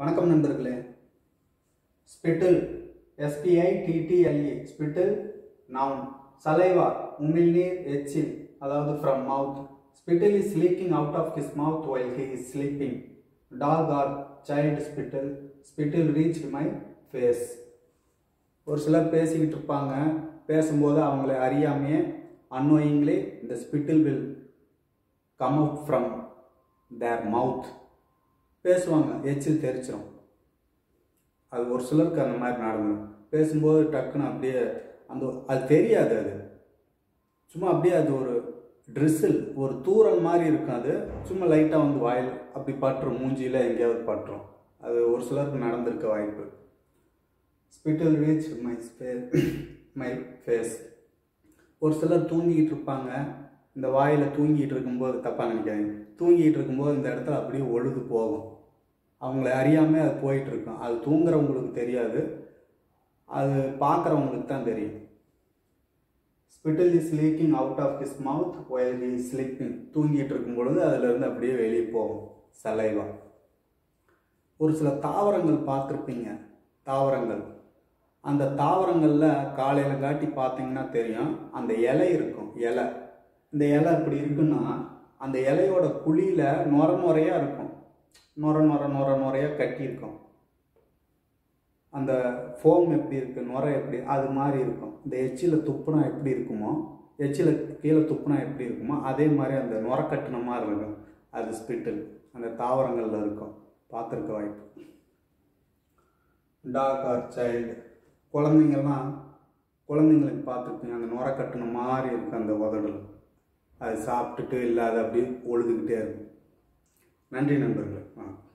வணக்கம் நண்பர்களே spittle SPI TTLE spittle noun saliva உமிழ்நீர் எச்சில் அதாவது from mouth spittle is leaking out of his mouth while he is sleeping dog or child spittle spittle reach my face ஒரு சிலர் பேசிக்கிட்டு இருப்பாங்க பேசும்போது அவங்கள அறியாமையே அன்னோயிங்லி இந்த spittle will come out from their mouth பேசுவாங்க எச்சில் தெரிச்சிடும் அது ஒரு சிலருக்கு அந்த மாதிரி நடந்துடும் பேசும்போது டக்குன்னு அப்படியே அந்த அது தெரியாது அது சும்மா அப்படியே அது ஒரு ட்ரிசில் ஒரு தூரல் மாதிரி இருக்கும் அது சும்மா லைட்டாக வந்து வாயில் அப்படி பட்டுரும் மூஞ்சியில் எங்கேயாவது பட்டுரும் அது ஒரு சிலருக்கு நடந்திருக்க வாய்ப்பு spittle reach my my face ஒரு சிலர் தூங்கிட்டு இருப்பாங்க இந்த வாயில் தூங்கிட்டு இருக்கும்போது தப்பாக நினைக்காதீங்க தூங்கிட்டு இருக்கும்போது இந்த இடத்துல அப்படியே ஒழுது போகும் அவங்கள அறியாமல் அது போயிட்டு இருக்கும் அது தூங்குறவங்களுக்கு தெரியாது அது பார்க்குறவங்களுக்கு தான் தெரியும் spittle is leaking out of his mouth while he is sleeping தூங்கிட்டு இருக்கும் பொழுது அதுலேருந்து அப்படியே வெளியே போகும் சலைவா ஒரு சில தாவரங்கள் பார்த்துருப்பீங்க தாவரங்கள் அந்த தாவரங்களில் காலையில் காட்டி பார்த்தீங்கன்னா தெரியும் அந்த இலை இருக்கும் இலை இந்த இலை இப்படி இருக்குன்னா அந்த இலையோட குழியில் நொர நுறையாக இருக்கும் நொர நொர நொர நுறையாக கட்டியிருக்கும் அந்த ஃபோம் எப்படி இருக்குது நுரை எப்படி அது மாதிரி இருக்கும் இந்த எச்சில் துப்புனா எப்படி இருக்குமோ எச்சில் கீழே துப்புனா எப்படி இருக்குமோ அதே மாதிரி அந்த நுரை கட்டின மாதிரி இருக்கும் அது ஸ்பிட்டில் அந்த தாவரங்களில் இருக்கும் பார்த்துருக்க வாய்ப்பு டாக் ஆர் சைல்டு குழந்தைங்கள்லாம் குழந்தைங்களுக்கு பார்த்துருப்பீங்க அந்த நுரை கட்டின மாதிரி இருக்கும் அந்த உதடல் அது சாப்பிட்டுட்டு இல்லை அது அப்படியே ஒழுதுகிட்டே இருக்கும் நன்றி நண்பர்களே ஆ